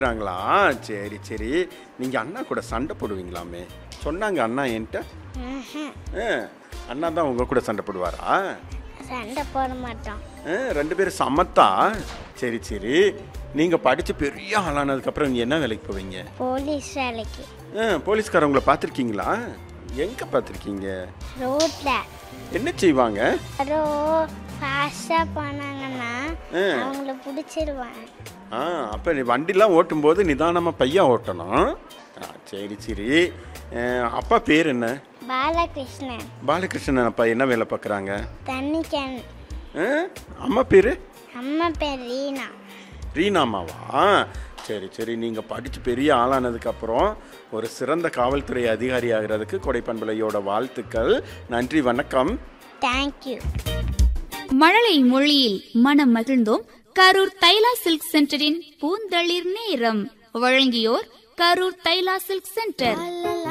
ங்களா சரி சரி நீங்க அண்ணா கூட சண்டை போடுவீங்களாமே சொன்னாங்க அண்ணா என்கிட்ட ம்ஹும். ஆ, அண்ணா தான் உங்க கூட சண்டை போடுவாரா சண்டை போட மாட்டோம் ஆ, ரெண்டு பேரும் சமத்தா சரி சரி நீங்க படிச்சு பெரிய ஆளானதுக்கு அப்புறம் நீங்க என்ன வேலைக்கு போவீங்க போலீஸ் வேலைக்கு ஆ, போலீஸ்காரவங்கள பார்த்துருக்கீங்களா எங்க பார்த்துருக்கீங்க ரோட்ல என்ன செய்வாங்க யாரோ ஃபாஸ்ட்டாக போனாங்கன்னா ஆ. அவங்கள பிடிச்சிருவாங்க ஆ அப்போ நீ வண்டிலாம் ஓட்டும்போது நிதானமாக பையா ஓட்டணும் ஆ, சரி சரி ஆ, அப்பா பேர் என்ன பாலகிருஷ்ணன் பாலகிருஷ்ணன் அப்பா என்ன வேலை பார்க்குறாங்க தண்ணி கேன் அம்மா பேர் அம்மா பேர் ரீனா ரீனாமாவா சரி சரி நீங்கள் படித்து பெரிய ஆளானதுக்கப்புறம் ஒரு சிறந்த காவல்துறை அதிகாரி ஆகிறதுக்கு கொடைப்பண்பலையோட வாழ்த்துக்கள் நன்றி வணக்கம் தேங்க்யூ மழலை மொழியில் மனம் மகிழ்ந்தோம் கரூர் தைலா சில்க் சென்டரின் பூந்தளிர் நேரம் வழங்கியோர் கரூர் தைலா சில்க் சென்டர் லா, லா,